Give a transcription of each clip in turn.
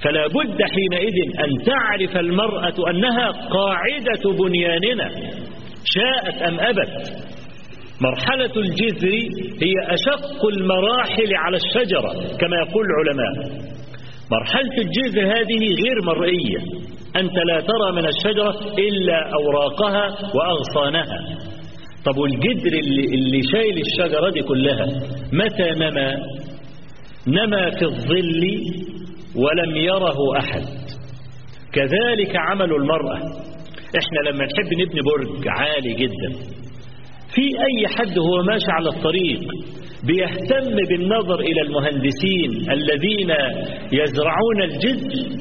فلا بد حينئذ أن تعرف المرأة أنها قاعدة بنياننا شاءت أم أبت مرحلة الجذر هي أشق المراحل على الشجرة كما يقول العلماء مرحلة الجذر هذه غير مرئية أنت لا ترى من الشجرة إلا أوراقها وأغصانها طب والجدر اللي, اللي شايل الشجرة دي كلها متى نما نما في الظل ولم يره أحد كذلك عمل المرأة احنا لما نحب نبني برج عالي جدا في أي حد هو ماشي على الطريق بيهتم بالنظر إلى المهندسين الذين يزرعون الجذر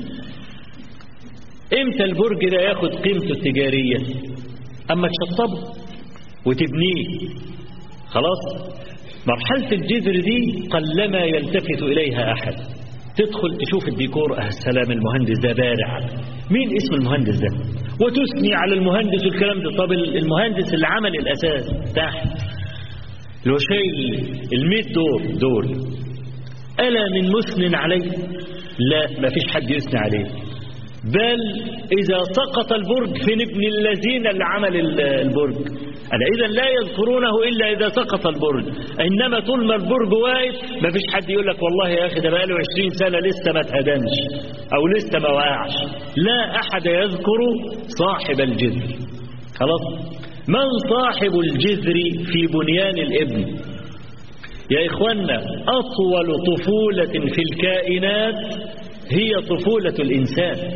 امتى البرج ده ياخد قيمته التجارية أما تشطبه وتبنيه خلاص مرحلة الجذر دي قلما يلتفت إليها أحد تدخل تشوف الديكور أه السلام المهندس ده بارع مين اسم المهندس ده وتثني على المهندس والكلام ده طب المهندس اللي عمل الأساس تحت لو شايل الميت دور دول ألا من مثن عليه لا ما فيش حد يثني عليه بل إذا سقط البرج فين ابن الذين اللي عمل البرج ألا إذا لا يذكرونه إلا إذا سقط البرج إنما طول ما البرج واقف ما فيش حد يقول لك والله يا أخي ده بقاله 20 سنة لسه ما اتهدمش أو لسه ما وقعش لا أحد يذكر صاحب الجذر خلاص من صاحب الجذر في بنيان الابن يا إخوانا أطول طفولة في الكائنات هي طفولة الإنسان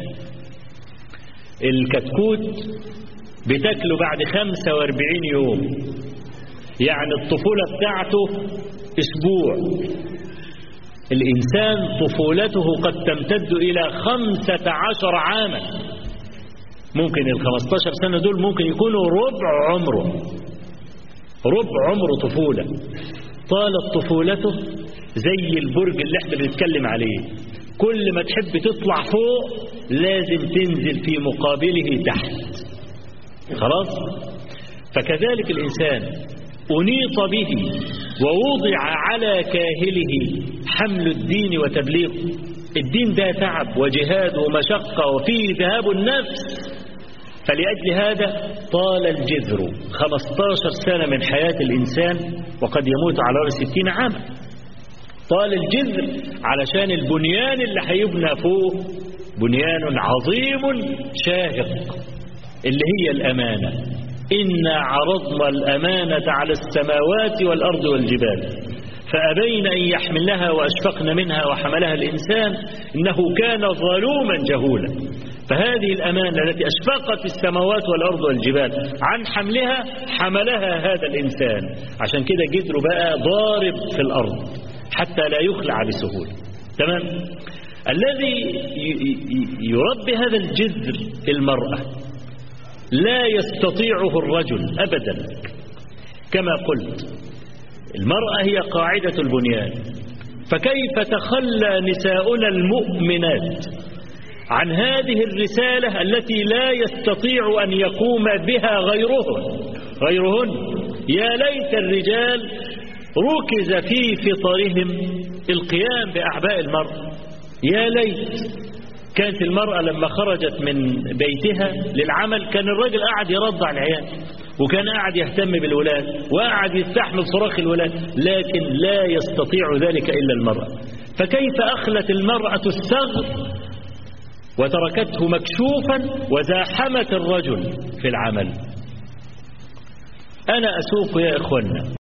الكتكوت بتاكله بعد 45 يوم يعني الطفولة بتاعته أسبوع الإنسان طفولته قد تمتد إلى 15 عاما ممكن ال 15 سنة دول ممكن يكونوا ربع عمره ربع عمره طفولة طالت طفولته زي البرج اللي احنا بنتكلم عليه كل ما تحب تطلع فوق لازم تنزل في مقابله تحت خلاص فكذلك الإنسان أنيط به ووضع على كاهله حمل الدين وتبليغه الدين ده تعب وجهاد ومشقة وفيه ذهاب النفس فلأجل هذا طال الجذر 15 سنة من حياة الإنسان وقد يموت على رأس 60 عاما طال الجذر علشان البنيان اللي هيبنى فوق بنيان عظيم شاهق اللي هي الأمانة إنا عرضنا الأمانة على السماوات والأرض والجبال فأبين أن يحملنها وأشفقن منها وحملها الإنسان إنه كان ظلوما جهولا فهذه الأمانة التي أشفقت السماوات والأرض والجبال عن حملها حملها هذا الإنسان عشان كده جدره بقى ضارب في الأرض حتى لا يخلع بسهولة تمام الذي يربي هذا الجذر المرأة لا يستطيعه الرجل أبدا كما قلت المرأة هي قاعدة البنيان فكيف تخلى نساؤنا المؤمنات عن هذه الرسالة التي لا يستطيع أن يقوم بها غيرهن غيرهن يا ليت الرجال ركز في فطرهم القيام بأعباء المرأة يا ليت كانت المرأة لما خرجت من بيتها للعمل كان الرجل قاعد يرضع العيال وكان قاعد يهتم بالولاد وقاعد يستحمل صراخ الولاد لكن لا يستطيع ذلك إلا المرأة فكيف أخلت المرأة الثغر وتركته مكشوفا وزاحمت الرجل في العمل أنا أسوق يا إخوانا